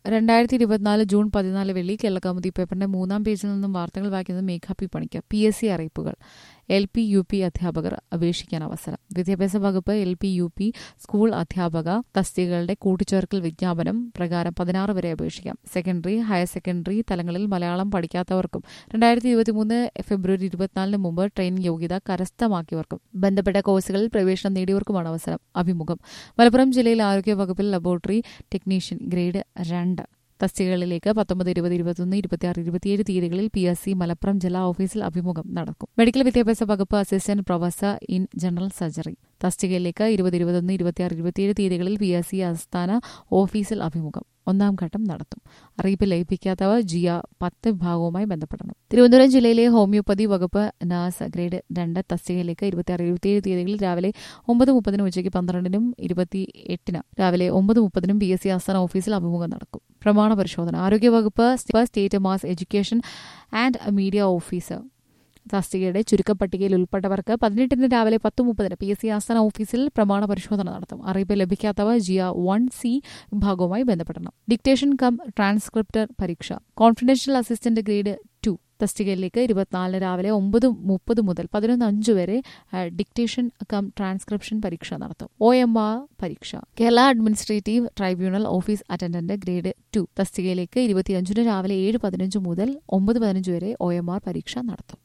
രണ്ടായിരത്തി ഇരുപത്തിനാല് ജൂൺ പതിനാല് വെള്ളി കേരളകൗമുദി പേപ്പറിന്റെ മൂന്നാം പേജിൽ നിന്നും വാർത്തകൾ വായിക്കുന്നത് മേഘ പി പണിക്ക് പി എസ് സി അറിയിപ്പുകൾ എൽ പി യു പി അധ്യാപകർ അപേക്ഷിക്കാൻ അവസരം വിദ്യാഭ്യാസ വകുപ്പ് L P U P school അധ്യാപക തസ്തികകളുടെ കൂട്ടിച്ചേർക്കൽ വിജ്ഞാപനം പ്രകാരം പതിനാറ് വരെ അപേക്ഷിക്കാം സെക്കൻഡറി ഹയർ സെക്കൻഡറി തലങ്ങളിൽ മലയാളം പഠിക്കാത്തവർക്കും രണ്ടായിരത്തി ഇരുപത്തിമൂന്ന് ഫെബ്രുവരി ഇരുപത്തിനാലിന് മുമ്പ് ട്രെയിനിങ് യോഗ്യത കരസ്ഥമാക്കിയവർക്കും ബന്ധപ്പെട്ട കോഴ്സുകളിൽ പ്രവേശനം നേടിയവർക്കുമാണ് അവസരം അഭിമുഖം മലപ്പുറം ജില്ലയിൽ ആരോഗ്യ വകുപ്പിൽ ലബോറട്ടറി ടെക്നീഷ്യൻ ഗ്രേഡ് രണ്ട് തസ്തികകളിലേക്ക് പത്തൊമ്പത് ഇരുപത് ഇരുപത്തൊന്ന് ഇരുപത്തിയാറ് ഇരുപത്തിയേഴ് തീയതികളിൽ പി എസ് സി മലപ്പുറം ജില്ലാ ഓഫീസിൽ അഭിമുഖം നടക്കും മെഡിക്കൽ വിദ്യാഭ്യാസ വകുപ്പ് assistant professor in general surgery തസ്തികയിലേക്ക് ഇരുപത് ഇരുപത്തൊന്ന് ഇരുപത്തിയാറ് ഇരുപത്തിയേഴ് തീയതികളിൽ പി എസ് സി ആസ്ഥാന ഓഫീസിൽ അഭിമുഖം ഒന്നാം ഘട്ടം നടത്തും അറിയിപ്പ് ലഭിക്കാത്തവ ജിയ പത്ത് വിഭാഗവുമായി ബന്ധപ്പെടണം തിരുവനന്തപുരം ജില്ലയിലെ ഹോമിയോപ്പതി വകുപ്പ് നഴ്സ് ഗ്രേഡ് രണ്ട് തസ്തികയിലേക്ക് ഇരുപത്തിയാറ് ഇരുപത്തിയേഴ് തീയതികളിൽ രാവിലെ ഒമ്പത് മുപ്പതിനും ഉച്ചയ്ക്ക് പന്ത്രണ്ടിനും ഇരുപത്തി എട്ടിന് രാവിലെ ഒമ്പത് മുപ്പതിനും പി എസ് സി ആസ്ഥാന ഓഫീസിൽ അഭിമുഖം നടക്കും പ്രമാണ പരിശോധന ആരോഗ്യവകുപ്പ് state mass education and media officer തസ്തികയുടെ ചുരുക്കപ്പട്ടികയിൽ ഉൾപ്പെട്ടവർക്ക് പതിനെട്ടിന് രാവിലെ പത്ത് മുപ്പതിന് പി എസ് സി ആസ്ഥാന ഓഫീസിൽ പ്രമാണ പരിശോധന നടത്തും അറിയിപ്പ് ലഭിക്കാത്തവ ജിയ വൺ സി വിഭാഗവുമായി ബന്ധപ്പെടണം ഡിക്റ്റേഷൻ കം ട്രാൻസ്ക്രിപ്റ്റർ പരീക്ഷ കോൺഫിഡൻഷ്യൽ അസിസ്റ്റന്റ് ഗ്രേഡ് ടു തസ്തികയിലേക്ക് ഇരുപത്തിനാലിന് രാവിലെ ഒമ്പത് മുപ്പത് മുതൽ പതിനൊന്ന് അഞ്ച് വരെ ഡിക്റ്റേഷൻ കം ട്രാൻസ്ക്രിപ്ഷൻ പരീക്ഷ നടത്തും ഒ എം ആർ പരീക്ഷ Kerala administrative tribunal office attendant grade two തസ്തികയിലേക്ക് ഇരുപത്തിയഞ്ചിന് രാവിലെ ഏഴ് പതിനഞ്ച് മുതൽ ഒമ്പത് പതിനഞ്ച് വരെ ഒ എം ആർ പരീക്ഷ നടത്തും